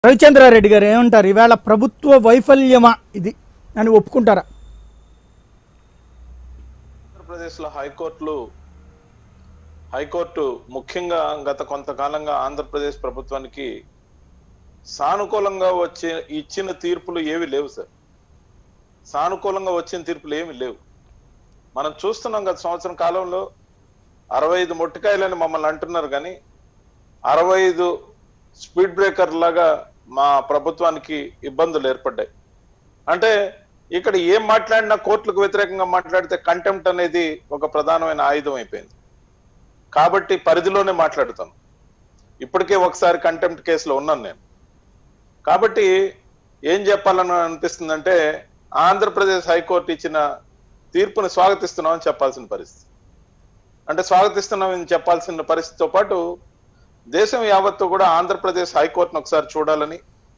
రవిచంద్రారెడ్డి గారు ఏమంటారు ఈవేళ ప్రభుత్వ వైఫల్యమా ఇది అని ఒప్పుకుంటారా ఆంధ్రప్రదేశ్లో హైకోర్టులు హైకోర్టు ముఖ్యంగా గత కొంతకాలంగా ఆంధ్రప్రదేశ్ ప్రభుత్వానికి సానుకూలంగా వచ్చే ఇచ్చిన తీర్పులు ఏవి లేవు సార్ సానుకూలంగా వచ్చిన తీర్పులు ఏమి లేవు మనం చూస్తున్నాం గత సంవత్సరం కాలంలో అరవై ఐదు మొట్టికాయలని మమ్మల్ని అంటున్నారు కానీ అరవై ఐదు స్పీడ్ బ్రేకర్ లాగా మా ప్రభుత్వానికి ఇబ్బందులు ఏర్పడ్డాయి అంటే ఇక్కడ ఏం మాట్లాడినా కోర్టులకు వ్యతిరేకంగా మాట్లాడితే కంటెంప్ట్ అనేది ఒక ప్రధానమైన ఆయుధం అయిపోయింది కాబట్టి పరిధిలోనే మాట్లాడుతాను ఇప్పటికే ఒకసారి కంటెంప్ట్ కేసులో ఉన్నాను నేను కాబట్టి ఏం చెప్పాలని అనిపిస్తుందంటే ఆంధ్రప్రదేశ్ హైకోర్టు ఇచ్చిన తీర్పుని స్వాగతిస్తున్నామని చెప్పాల్సిన పరిస్థితి అంటే స్వాగతిస్తున్నామని చెప్పాల్సిన పరిస్థితితో పాటు దేశం యావత్తు కూడా ఆంధ్రప్రదేశ్ హైకోర్టును ఒకసారి చూడాలని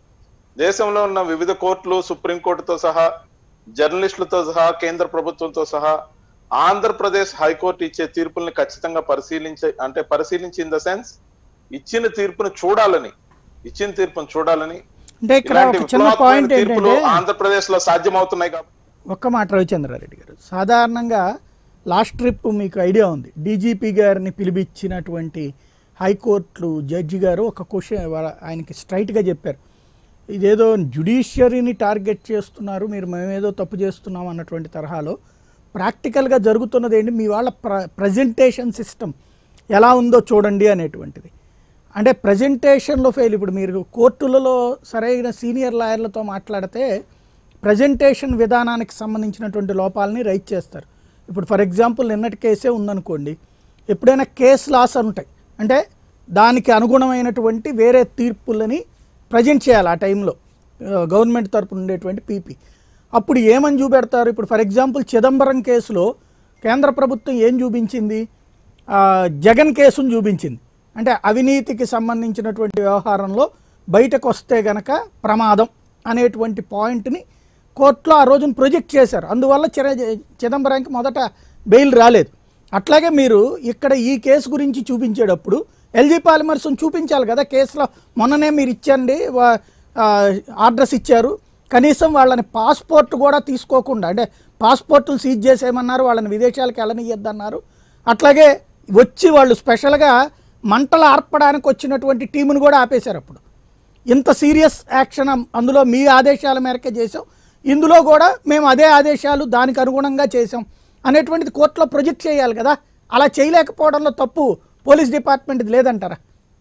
దేశంలో ఉన్న వివిధ కోర్టులు సుప్రీంకోర్టుతో సహా జర్నలిస్టులతో సహా కేంద్ర ప్రభుత్వంతో సహా ఆంధ్రప్రదేశ్ హైకోర్టు ఇచ్చే తీర్పుల్ని ఖచ్చితంగా పరిశీలించే అంటే పరిశీలించి ఇన్ ద సెన్స్ ఇచ్చిన తీర్పును చూడాలని ఇచ్చిన తీర్పును చూడాలని అంటే ఇక్కడ ఇలాంటి ఒక చిన్న విప్లవాత్మకమైన పాయింట్ తీర్పులు ఏంటంటే ఆంధ్రప్రదేశ్ లో సాధ్యమవుతున్నాయి కాబట్టి ఒక్క మాట రవిచంద్రారెడ్డి గారు సాధారణంగా లాస్ట్ ట్రిప్ మీకు ఐడియా ఉంది డీజీపీ గారిని పిలిపించినటువంటి హైకోర్టు జడ్జి గారు ఒక క్వశ్చన్ వాళ్ళ- ఆయనకి స్ట్రైట్గా చెప్పారు ఇదేదో జుడిషియరీని టార్గెట్ చేస్తున్నారు మీరు మేమేదో తప్పు చేస్తున్నాం అన్నటువంటి తరహాలో ప్రాక్టికల్గా జరుగుతున్నది ఏంటి మీ వాళ్ళ ప్ర ప్రజెంటేషన్ సిస్టమ్ ఎలా ఉందో చూడండి అనేటువంటిది అంటే ప్రజెంటేషన్లో ఫెయిల్ ఇప్పుడు మీరు కోర్టులలో సరైన సీనియర్ లాయర్లతో మాట్లాడితే ప్రజెంటేషన్ విధానానికి సంబంధించినటువంటి లోపాలని రైట్ చేస్తారు ఇప్పుడు ఫర్ ఎగ్జాంపుల్ నిన్నటి కేసే ఉందనుకోండి ఎప్పుడైనా కేస్ లాస్ ఉంటాయి అంటే దానికి అనుగుణమైనటువంటి వేరే తీర్పులని ప్రజెంట్ చేయాలి ఆ టైంలో గవర్నమెంట్ తరపున ఉండేటువంటి పీపీ అప్పుడు ఏమని చూపెడతారు ఇప్పుడు ఫర్ ఎగ్జాంపుల్ చిదంబరం కేసులో కేంద్ర ప్రభుత్వం ఏం చూపించింది ఆ, జగన్ కేసును చూపించింది అంటే అవినీతికి సంబంధించినటువంటి వ్యవహారంలో బయటకు వస్తే గనక ప్రమాదం అనేటువంటి పాయింట్ని కోర్టులో ఆ రోజున ప్రొజెక్ట్ చేశారు అందువల్ల చిర చిదంబరానికి మొదట బెయిల్ రాలేదు అట్లాగే మీరు ఇక్కడ ఈ కేసు గురించి చూపించేటప్పుడు ఎల్జీ పాలిమర్స్ని చూపించాలి కదా కేసులో మొన్ననే మీరు ఇచ్చండి వా- ఆ, ఆర్డర్స్ ఇచ్చారు కనీసం వాళ్ళని పాస్పోర్ట్ కూడా తీసుకోకుండా అంటే పాస్పోర్ట్లు సీజ్ చేసేయమన్నారు వాళ్ళని విదేశాలకు వెళ్ళనియద్దన్నారు అట్లాగే వచ్చి వాళ్ళు స్పెషల్గా మంటలు ఆర్పడానికి వచ్చినటువంటి టీమును కూడా ఆపేశారు అప్పుడు ఇంత సీరియస్ యాక్షన్ అం- అందులో మీ ఆదేశాల మేరకే చేసాం ఇందులో కూడా మేము అదే ఆదేశాలు దానికి అనుగుణంగా చేసాం అనేటువంటిది కోర్టులో ప్రొజెక్ట్ చేయాలి కదా అలా చేయలేకపోవడంలో తప్పు పోలీస్ డిపార్ట్మెంట్ది లేదంటారా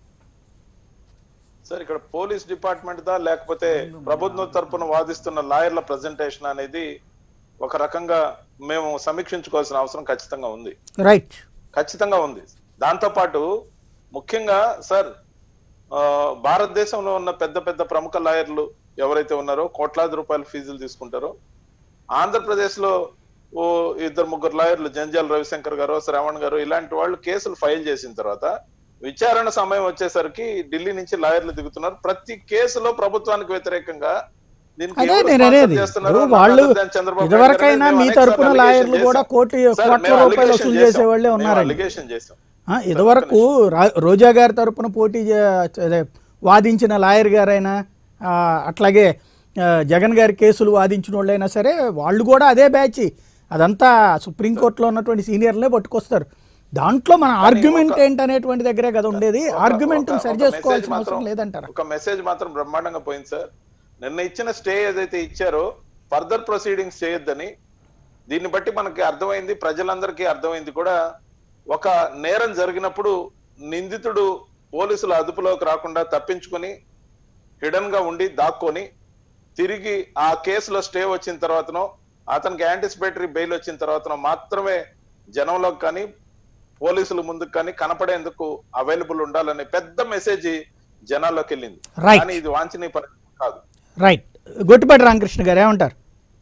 సార్ ఇక్కడ పోలీస్ డిపార్ట్మెంట్ దా లేకపోతే ప్రభుత్వం తరపున వాదిస్తున్న లాయర్ల ప్రజెంటేషన్ అనేది ఒక రకంగా మేము సమీక్షించుకోవాల్సిన అవసరం ఖచ్చితంగా ఉంది రైట్ ఖచ్చితంగా ఉంది దాంతో పాటు ముఖ్యంగా సార్ ఆ, భారతదేశంలో ఉన్న పెద్ద పెద్ద ప్రముఖ లాయర్లు ఎవరైతే ఉన్నారో కోట్లాది రూపాయల ఫీజులు తీసుకుంటారో ఆంధ్రప్రదేశ్ లో ఓ ఇద్దరు ముగ్గురు లాయర్లు జంజాల రవిశంకర్ గారు శ్రావణ్ గారు ఇలాంటి వాళ్ళు కేసులు ఫైల్ చేసిన తర్వాత విచారణ సమయం వచ్చేసరికి ఢిల్లీ నుంచి లాయర్లు దిగుతున్నారు ప్రతి కేసులో ప్రభుత్వానికి వ్యతిరేకంగా దీనికి అదే ఎవరు నేను sponsor అనేది చేస్తున్నారో ఇప్పుడు నాకు వాళ్ళు అర్థం చంద్రబాబు నాయుడు ఇదివరకైనా గారు మీ మేము తరపున అనేకసార్లు లాయర్లు allegation కూడా చేశాం. కోటి సార్, కోట్ల మేము రూపాయలు allegation వసూలు చేశాం. చేసే వాళ్ళే మేము ఉన్నారండి allegation చేశాం ఆ, ఇదివరకు రా- రోజా గారి తరపున పోటీ చే- అదే వాదించిన లాయర్ గారైనా ఆ, అట్లాగే ఆ, జగన్ గారి కేసులు వాదించిన వాళ్ళైనా సరే వాళ్ళు కూడా అదే బ్యాచ్ అదంతా సుప్రీంకోర్టులో ఉన్నటువంటి సీనియర్లే పట్టుకొస్తారు దాంట్లో మన ఆర్గ్యుమెంట్ ఏంటనేటువంటి దగ్గరే కదా ఉండేది ఒక- ఆర్గ్యుమెంట్ ఒక- సరి ఒక చేసుకోవాల్సిన message అవసరం మాత్రం- లేదంటారా ఒక మెసేజ్ మాత్రం బ్రహ్మాండంగా పోయింది సార్ నిన్న ఇచ్చిన స్టే ఏదైతే ఇచ్చారో ఫర్దర్ ప్రొసీడింగ్స్ చేయొద్దని దీన్ని బట్టి మనకి అర్థమైంది ప్రజలందరికీ అర్థమైంది కూడా ఒక నేరం జరిగినప్పుడు నిందితుడు పోలీసుల అదుపులోకి రాకుండా తప్పించుకొని హిడన్ గా ఉండి దాక్కొని తిరిగి ఆ కేసులో స్టే వచ్చిన తర్వాతనో అతనికి యాంటిసిపేటరీ బెయిల్ వచ్చిన తర్వాతనో మాత్రమే జనంలోకి కానీ పోలీసుల ముందుకు కానీ కనపడేందుకు అవైలబుల్ ఉండాలనే పెద్ద మెసేజ్ జనాల్లోకి వెళ్ళింది Right. కానీ ఇది వాంఛనీయ పరిస్థితి కాదు రైట్ గొట్టిపాటి రామకృష్ణ గారు ఏమంటారు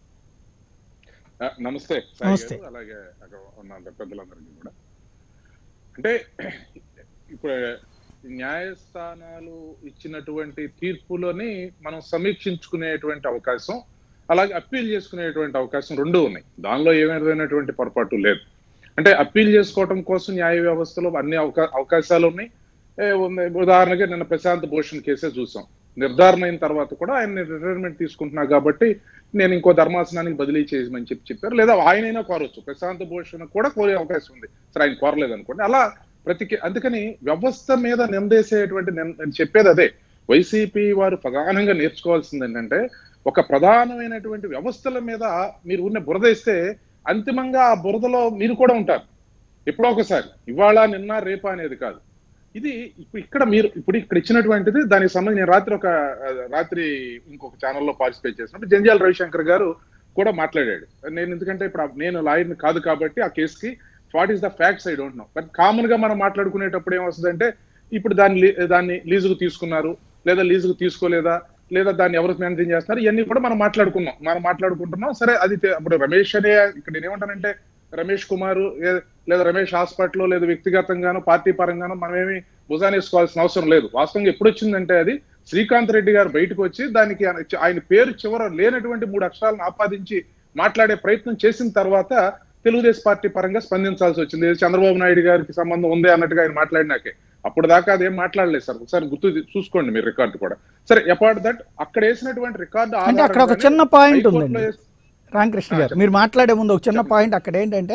ఆ, నమస్తే సాయి నమస్తే. గారు, అలాగే అక్కడ ఉన్న పెద్దలందరికీ కూడా అంటే ఇప్పుడు న్యాయస్థానాలు ఇచ్చినటువంటి తీర్పులని మనం సమీక్షించుకునేటువంటి అవకాశం అలాగే అప్పీల్ చేసుకునేటువంటి అవకాశం రెండు ఉన్నాయి దానిలో ఏమైనటువంటి పొరపాటు లేదు అంటే అప్పీల్ చేసుకోవటం కోసం న్యాయ వ్యవస్థలో అన్ని అవకా అవకాశాలు ఉన్నాయి ఏ, ఉంది. ఉదాహరణకి నిన్న ప్రశాంత్ భూషణ్ కేసే చూసాం నిర్ధారణ అయిన తర్వాత కూడా ఆయన రిటైర్మెంట్ తీసుకుంటున్నా కాబట్టి నేను ఇంకో ధర్మాసనానికి బదిలీ చేయమని చెప్పి చెప్పారు లేదా ఆయనైనా కోరవచ్చు ప్రశాంత్ భూషణ్ కూడా కోరే అవకాశం ఉంది సరే ఆయన కోరలేదు అనుకోండి అలా ప్రతి అందుకని వ్యవస్థ మీద నిందేసేటువంటి నిం- నేను చెప్పేది అదే వైసీపీ వారు ప్రధానంగా నేర్చుకోవాల్సింది ఏంటంటే ఒక ప్రధానమైనటువంటి వ్యవస్థల మీద మీరు ఉన్న బురద ఇస్తే అంతిమంగా ఆ బురదలో మీరు కూడా ఉంటారు ఎప్పుడో ఒకసారి ఇవాళ నిన్న రేపా అనేది కాదు ఇది ఇప్పుడు ఇక్కడ మీరు ఇప్పుడు ఇక్కడ ఇచ్చినటువంటిది దానికి సంబంధించి నేను రాత్రి ఒక ఆ, రాత్రి ఇంకొక ఛానల్లో పార్టిసిపేట్ చేసినప్పుడు జంజాల రవిశంకర్ గారు కూడా మాట్లాడాడు నేను ఎందుకంటే ఇప్పుడు ఆ- నేను లాయర్ని కాదు కాబట్టి ఆ కేసుకి what is the facts I don't know but common గా మనం మాట్లాడుకునేటప్పుడు ఏమొస్తుందంటే ఇప్పుడు దాన్ని లీ- దాన్ని లీజుకు తీసుకున్నారు లేదా లీజుకు తీసుకోలేదా లేదా దాన్ని ఎవరు మెయింటైన్ చేస్తున్నారు ఇవన్నీ కూడా మనం మాట్లాడుకున్నాం మనం మాట్లాడుకుంటున్నాం సరే అది తె- ఇప్పుడు రమేష్ అనే ఇక్కడ నేను ఏమంటానంటే రమేష్ కుమార్ ఏ- లేదా రమేష్ హాస్పిటల్ లేదా వ్యక్తిగతంగానో పార్టీ పరంగానో మనమేమి భుజానేసుకోవాల్సిన అవసరం లేదు వాస్తవంగా ఎప్పుడు వచ్చిందంటే అది శ్రీకాంత్ రెడ్డి గారు బయటకు వచ్చి దానికి ఆయన ఆయన పేరు చివర లేనటువంటి మూడు అక్షరాలను ఆపాదించి మాట్లాడే ప్రయత్నం చేసిన తర్వాత తెలుగుదేశం పార్టీ పరంగా స్పందించాల్సి వచ్చింది ఇది చంద్రబాబు నాయుడు గారికి సంబంధం ఉంది అన్నట్టుగా ఆయన మాట్లాడినాకే అప్పుడు దాకా అదేం మాట్లాడలేదు సార్ ఒకసారి గుర్తు చూసుకోండి మీరు రికార్డు కూడా సరే అపార్ట్ దట్ అక్కడ వేసినటువంటి రికార్డు అంటే అక్కడ ఒక ఆధారంగానే చిన్న పాయింట్ హైకోర్టులో ఉందండి వేసి- రామకృష్ణ గారు మీరు మాట్లాడే ముందు ఒక చిన్న పాయింట్ అక్కడ ఏంటంటే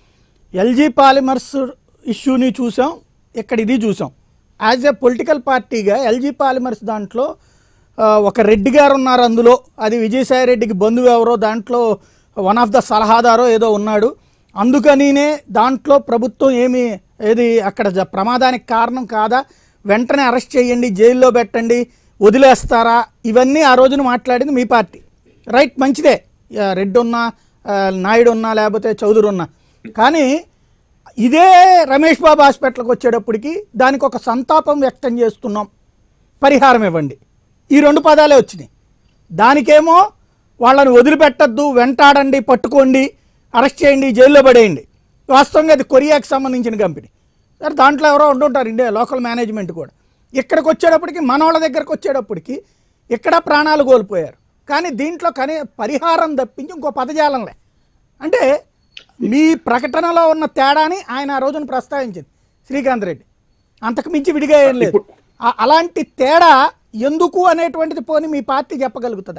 ఎల్జీ పాలిమర్స్ ఇష్యూని చూసాం ఇక్కడ ఇది చూసాం యాజ్ ఏ పొలిటికల్ పార్టీగా ఎల్జీ పాలిమర్స్ దాంట్లో ఆ, ఒక రెడ్డి గారు ఉన్నారు అందులో అది విజయసాయి రెడ్డికి బంధువు ఎవరో దాంట్లో వన్ ఆఫ్ ద సలహాదారో ఏదో ఉన్నాడు అందుకనినే దాంట్లో ప్రభుత్వం ఏమి ఏది అక్కడ జ- ప్రమాదానికి కారణం కాదా వెంటనే అరెస్ట్ చేయండి జైల్లో పెట్టండి వదిలేస్తారా ఇవన్నీ ఆ రోజున మాట్లాడింది మీ పార్టీ రైట్ మంచిదే ఆ, రెడ్డి ఉన్నా ఆ, నాయుడు ఉన్నా లేకపోతే చౌదరి ఉన్నా కానీ ఇదే రమేష్ బాబు హాస్పిటల్కి వచ్చేటప్పటికి దానికి ఒక సంతాపం వ్యక్తం చేస్తున్నాం పరిహారం ఇవ్వండి ఈ రెండు పదాలే వచ్చినాయి దానికేమో వాళ్ళని వదిలిపెట్టద్దు వెంటాడండి పట్టుకోండి అరెస్ట్ చేయండి జైల్లో పడేయండి వాస్తవంగా అది కొరియాకి సంబంధించిన కంపెనీ సరే దాంట్లో ఎవరో ఉంటుంటారు ఇండియా లోకల్ మేనేజ్మెంట్ కూడా ఇక్కడికి వచ్చేటప్పటికి మనోళ్ళ దగ్గరకు వచ్చేటప్పటికి ఇక్కడ ప్రాణాలు కోల్పోయారు కానీ దీంట్లో కనీ పరిహారం తప్పించి ఇంకో పదజాలంలే అంటే మీ ప్రకటనలో ఉన్న తేడాని ఆయన ఆ రోజున ప్రస్తావించింది శ్రీకాంత్ రెడ్డి అంతకు మించి విడిగా ఏం లేదు ఆ- అలాంటి తేడా ఎందుకు అనేటువంటిది పోని మీ పార్టీ చెప్పగలుగుతుందా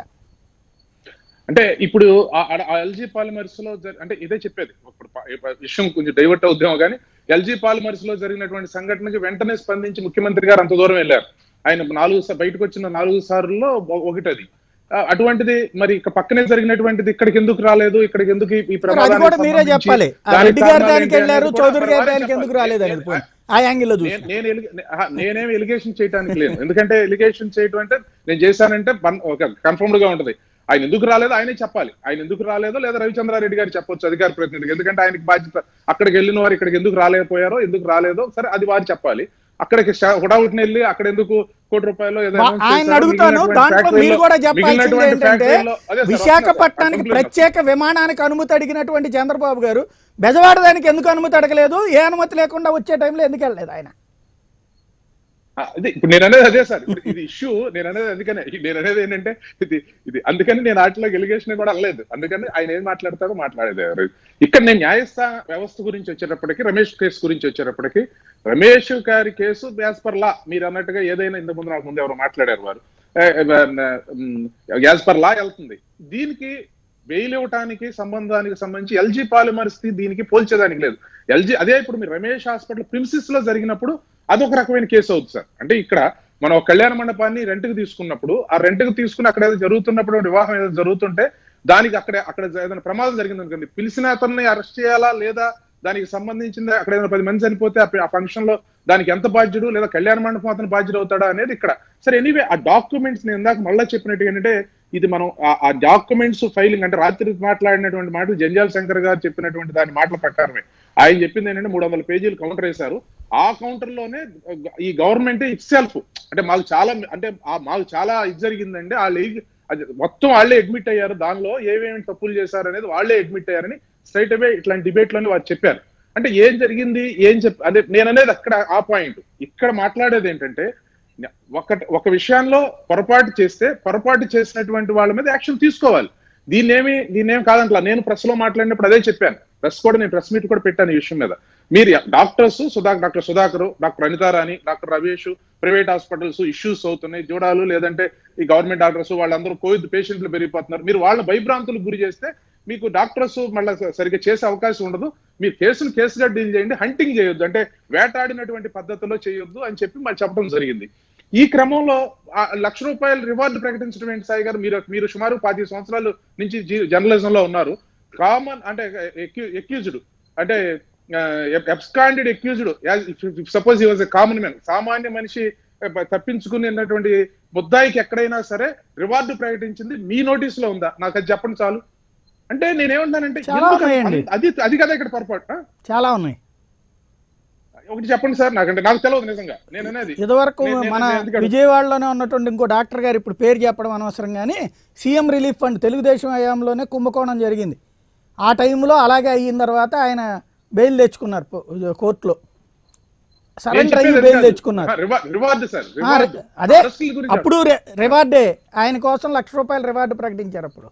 అంటే ఇప్పుడు ఎల్జీ పాలిమర్స్ లో జరి- అంటే ఇదే చెప్పేది ఇప్పుడు ప- ఈ విషయం కొంచెం డైవర్ట్ అవుద్దామో కానీ ఎల్జీ పాలిమర్స్ లో జరిగినటువంటి సంఘటనకి వెంటనే స్పందించి ముఖ్యమంత్రి గారు అంత దూరం వెళ్ళారు ఆయన నాలుగు సా- బయటకు వచ్చిన నాలుగు సార్లు ఒకటి అది ఆ, అటువంటిది మరి ఇక పక్కనే జరిగినటువంటిది ఇక్కడికి ఎందుకు రాలేదు ఇక్కడికి ఎందుకు ఈ- ఈ మరి అది ప్రమాదానికి కూడా మీరే సంబంధించి చెప్పాలి ఆ దానికి రెడ్డి గారి కారణాలు దానికి ఏంటి వెళ్ళారు అనేది కూడా చౌదరి గారి వారే దానికి ఎందుకు చెప్పాలి. రాలేదు అనేది నేను- పోనీ ఆ యాంగిల్లో చూసి నేను నేను ఎలిగ- ఆహా, నేనేం ఎలిగేషన్ చేయడానికి లేదు ఎందుకంటే ఎలిగేషన్ చేయటం అంటే నేను చేశానంటే పన్- ఒక కన్ఫర్మ్డ్ గా ఉంటది ఆయన ఎందుకు రాలేదో ఆయనే చెప్పాలి ఆయన ఎందుకు రాలేదో లేదా రవిచంద్రారెడ్డి గారు చెప్పొచ్చు అధికార ప్రతినిధికి ఎందుకంటే ఆయనకి బాధ్యత అక్కడికి వెళ్ళిన వారు ఇక్కడికి ఎందుకు రాలేకపోయారో ఎందుకు రాలేదో సరే అది వారు చెప్పాలి అక్కడికి హుటాహుటిని వెళ్ళి అక్కడ ఎందుకు కోటి రూపాయలు ఏదో వా- announce ఆయన చేశారు, అడుగుతాను మిగిలినటువంటి దాంట్లో మీరు ఫ్యాక్టరీలో- కూడా చెప్పాల్సింది మిగిలినటువంటి ఏంటంటే ఫ్యాక్టరీలో- అదే సార్, విశాఖపట్నానికి వస్తున్నా సార్, ప్రత్యేక విమానానికి అనుమతి అడిగినటువంటి చంద్రబాబు గారు బెజవాడ దానికి ఎందుకు అనుమతి అడగలేదు ఏ అనుమతి లేకుండా వచ్చే టైంలో ఎందుకు వెళ్ళలేదు ఆయన ఆ, అదే ఇప్పుడు నేను అనేది అదే సార్ ఇప్పుడు ఇది ఇష్యూ నేను అనేది అందుకనే నేను అనేది ఏంటంటే ఇది ఇది అందుకని నేను వాటిలో ఎలిగేషన్ కూడా అనలేదు అందుకని ఆయన ఏం మాట్లాడతాడో మాట్లాడేది ఎవరు. ఇక్కడ నేను న్యాయస్థాన వ్యవస్థ గురించి వచ్చేటప్పటికి రమేష్ కేసు గురించి వచ్చేటప్పటికి రమేష్ గారి కేసు యాజ్ పర్ లా మీరు అన్నట్టుగా ఏదైనా ఇంత ముందు నాకు ముందు ఎవరు మాట్లాడారు వారు యాజ్ పర్ లా వెళ్తుంది దీనికి బెయిల్ ఇవ్వటానికి సంబంధానికి సంబంధించి ఎల్జీ పాలిమర్స్ దీనికి పోల్చేదానికి లేదు ఎల్జీ అదే ఇప్పుడు మీరు రమేష్ హాస్పిటల్ ప్రిన్సిస్ లో జరిగినప్పుడు అదొక రకమైన కేసు అవుతుంది సార్ అంటే ఇక్కడ మనం ఒక కళ్యాణ మండపాన్ని రెంట్కి తీసుకున్నప్పుడు ఆ రెంట్కి తీసుకుని అక్కడ ఏదో జరుగుతున్నప్పుడు వివాహం ఏదో జరుగుతుంటే దానికి అక్కడ అక్కడ ఏదైనా ప్రమాదం జరిగింది అనుకోండి పిలిచిన అతన్ని అరెస్ట్ చేయాలా లేదా దానికి సంబంధించింది అక్కడ ఏదైనా పది మంది చనిపోతే ఆ ప- ఆ ఫంక్షన్ లో దానికి ఎంత బాధ్యుడు లేదా కళ్యాణ మండపం అతను బాధ్యుడు అవుతాడా అనేది ఇక్కడ సరే ఎనీవే ఆ డాక్యుమెంట్స్ నేను ఇందాక మళ్ళీ చెప్పినట్టు ఏంటంటే ఇది మనం ఆ- ఆ డాక్యుమెంట్స్ ఫైలింగ్ అంటే రాత్రి మాట్లాడినటువంటి మాటలు జంజాల్ శంకర్ గారు చెప్పినటువంటి దాని మాటల ప్రకారమే ఆయన చెప్పింది ఏంటంటే మూడు వందల పేజీలు కౌంటర్ వేశారు ఆ కౌంటర్ లోనే ఈ గవర్నమెంట్ ఇట్ సెల్ఫ్ అంటే మాకు చాలా అంటే ఆ- మాకు చాలా ఇది జరిగిందండి వాళ్ళు ఏ- అది మొత్తం వాళ్ళే అడ్మిట్ అయ్యారు దానిలో ఏమేమి తప్పులు చేశారు అనేది వాళ్ళే అడ్మిట్ అయ్యారని స్ట్రైట్ అవే ఇట్లాంటి డిబేట్ లోనే వారు చెప్పారు అంటే ఏం జరిగింది ఏం చెప్ అదే నేను అనేది అక్కడ ఆ పాయింట్ ఇక్కడ మాట్లాడేది ఏంటంటే ఒక ఒక విషయంలో పొరపాటు చేస్తే పొరపాటు చేసినటువంటి వాళ్ళ మీద యాక్షన్ తీసుకోవాలి దీన్నేమి దీన్నేం కాదంట్లా నేను ప్రెస్ లో మాట్లాడినప్పుడు అదే చెప్పాను ప్రెస్ కూడా నేను ప్రెస్ మీట్ కూడా పెట్టాను ఈ విషయం మీద మీరు doctors Sudha doctor Sudhakar doctor Anitharani doctor Ramesh private hospitals issues అవుతున్నాయి చూడాలు లేదంటే ఈ గవర్నమెంట్ డాక్టర్స్ వాళ్ళందరూ కోవిడ్ పేషెంట్లు పెరిగిపోతున్నారు మీరు వాళ్ళ భయభ్రాంతులకు గురి చేస్తే మీకు డాక్టర్స్ మళ్ళీ సరిగ్గా చేసే అవకాశం ఉండదు మీరు కేసులు కేసుగా డీల్ చేయండి హంటింగ్ చేయొద్దు అంటే వేటాడినటువంటి పద్ధతిలో చేయొద్దు అని చెప్పి మరి చెప్పడం జరిగింది ఈ క్రమంలో ఆ లక్ష రూపాయల రివార్డు ప్రకటించడం ఏంటి సాయి గారు మీరు మీరు సుమారు పాతి సంవత్సరాల నుంచి జర్నలిజం లో ఉన్నారు కామన్ అంటే ఎక్యూజ్డ్ అంటే ఎబ్స్కాండెడ్ ఎక్యూజ్డ్ సపోజ్ ఈ వాజ్ ఎ కామన్ మ్యాన్ సామాన్య మనిషి eh, తప్పించుకునేటువంటి ముద్దాయికి ఎక్కడైనా సరే రివార్డు ప్రకటించింది మీ నోటీస్ లో ఉందా నాకు అది చెప్పండి చాలు అంటే నేనేమంటానంటే చాలా ఎందుకు ఉన్నాయండి. అది అది కదా ఇక్కడ పొరపాటు ఆ? చాలా ఉన్నాయి ఒకటి చెప్పండి సార్ నాకంటే నాకు తెలియదు నిజంగా నేను అనేది ఇదివరకు నేను- నేను- మన నేను ఎందుకు అడుగు- విజయవాడలోనే ఉన్నటువంటి ఇంకో డాక్టర్ గారు ఇప్పుడు పేరు చెప్పడం అనవసరం కానీ సీఎం రిలీఫ్ ఫండ్ తెలుగుదేశం హయాంలోనే కుంభకోణం జరిగింది ఆ టైంలో అలాగే అయిన తర్వాత ఆయన బెయిల్ తెచ్చుకున్నారు పో- కోర్టులో నేను సరెండర్ అయ్యి చెప్పేది బెయిల్ కాదు. తెచ్చుకున్నారు ఆ, రివా- రివార్డు సార్ ఆ, రివార్డు. అదే అరెస్టుల గురించి అప్పుడు రి- రివార్డే ఆయన కోసం లక్ష రూపాయల రివార్డు ప్రకటించారు అప్పుడు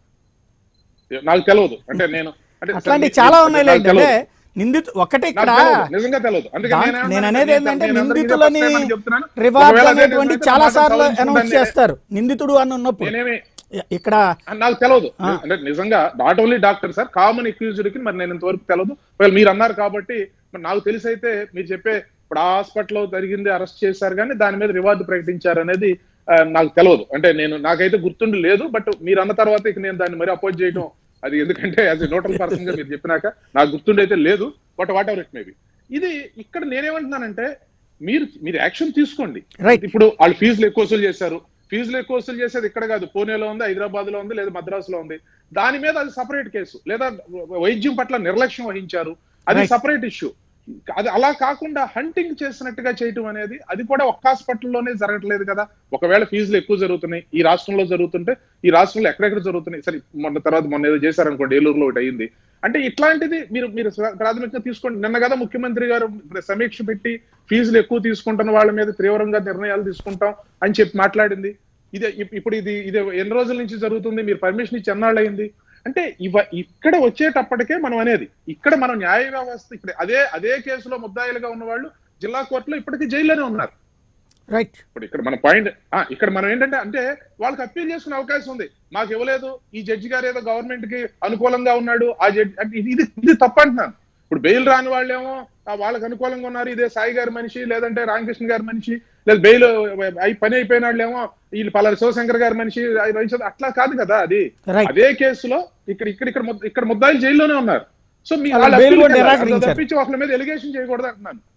నాకు తెలియదు అంటే నేను అంటే అట్లాంటివి సార్, చాలా నాకు ఉన్నాయి తెలియదు. అంటే నిందితు ఒకటి ఇక్కడ నాకు తెలియదు. నిజంగా తెలియదు అందుకే దా- నేనేమన్నా- నేను అనేది నేను- ఏంటంటే నేను అందరికీ నిందితులని first time అని చెప్తున్నాను. రివార్డ్ ఒకవేళ అదే అనేటువంటి నిజమైతే చాలా మాత్రం సార్లు సవరించుకుంటాను అనౌన్స్ నేనే. చేస్తారు నిందితుడు అని ఉన్నప్పుడు నేనేమి ఇక్కడ నాకు తెలియదు ఆ. అంటే నిజంగా not only doctor sir common accused కి మరి నేను ఇంతవరకు తెలియదు ఒకవేళ మీరు అన్నారు కాబట్టి మరి నాకు తెలిసి అయితే మీరు చెప్పే ఇప్పుడు ఆ హాస్పిటల్లో జరిగింది అరెస్ట్ చేశారు కానీ దాని మీద రివార్డు ప్రకటించారు అనేది ఆ, నాకు తెలియదు అంటే నేను నాకైతే గుర్తుండి లేదు బట్ మీరు అన్న తర్వాత ఇక నేను దాన్ని మరి అపోజ్ చేయడం అది ఎందుకంటే యాజ్ ఎ నోటల్ పర్సన్ గా మీరు చెప్పినాక నాకు గుర్తుండి అయితే లేదు but whatever it maybe ఇది ఇక్కడ నేనేమంటున్నానంటే మీరు మీరు యాక్షన్ తీసుకోండి Right. ఇప్పుడు వాళ్ళు ఫీజులు ఎక్కువ వసూలు చేశారు ఫీజులు ఎక్కువ వసూలు చేసేది ఇక్కడ కాదు పూణేలో ఉంది హైదరాబాద్ లో ఉంది లేదా మద్రాసులో ఉంది దాని మీద అది సపరేట్ కేసు లేదా వైద్యం పట్ల నిర్లక్ష్యం వహించారు అది Right. సపరేట్ ఇష్యూ అది అలా కాకుండా హంటింగ్ చేసినట్టుగా చేయటం అనేది అది కూడా ఒక్క హాస్పిటల్లోనే జరగట్లేదు కదా ఒకవేళ ఫీజులు ఎక్కువ జరుగుతున్నాయి ఈ రాష్ట్రంలో జరుగుతుంటే ఈ రాష్ట్రంలో ఎక్కడెక్కడ జరుగుతున్నాయి సరే మొన్న తర్వాత మొన్న ఏదో చేశారనుకోండి ఏలూరులో ఒకటి అయింది అంటే ఇట్లాంటిది మీరు మీరు ప్రాథమికంగా తీసుకోండి నిన్న కదా ముఖ్యమంత్రి గారు సమీక్ష పెట్టి ఫీజులు ఎక్కువ తీసుకుంటున్న వాళ్ళ మీద తీవ్రంగా నిర్ణయాలు తీసుకుంటాం అని చెప్పి మాట్లాడింది ఇదే ఇప్- ఇప్పుడు ఇది ఇది ఎన్ని రోజుల నుంచి జరుగుతుంది మీరు పర్మిషన్ ఇచ్చి ఎన్నాళ్ళు అయింది అంటే ఇవ ఇక్కడ వచ్చేటప్పటికే మనం అనేది ఇక్కడ మనం న్యాయ వ్యవస్థ ఇక్కడ అదే అదే కేసులో ముద్దాయిలుగా ఉన్న వాళ్ళు జిల్లా కోర్టులో ఇప్పటికీ జైల్లోనే ఉన్నారు రైట్ ఇప్పుడు ఇక్కడ మన పాయింట్ ఇక్కడ మనం ఏంటంటే అంటే వాళ్ళకి అప్పీల్ చేసుకునే అవకాశం ఉంది మాకు ఇవ్వలేదు ఈ జడ్జి గారు ఏదో గవర్నమెంట్ కి అనుకూలంగా ఉన్నాడు ఆ జడ్జి అంటే ఇది ఇది ఇది తప్పు అంటున్నాను ఇప్పుడు బెయిల్ రాని వాళ్ళేమో ఆ వాళ్ళకి అనుకూలంగా ఉన్నారు ఇదే సాయి గారి మనిషి లేదంటే రామకృష్ణ గారి మనిషి లేదా బెయిల్ అయి పని అయిపోయిన వాళ్ళేమో వీళ్ళు పలారు శివశంకర్ గారి మనిషి అది వహించదు. అట్లా కాదు కదా అది Right. అదే కేసులో ఇక్కడ ఇక్కడ ఇక్కడ ముద్ద- ఇక్కడ ముద్దాయిలు జైల్లోనే ఉన్నారు సో మీ అలా వాళ్ళ bail appeal కూడా కి వెళ్ళాలి. నిరాకరించారు. తప్పించి ఒకళ్ళ మీద ఎలిగేషన్ చేయకూడదు అంటున్నాను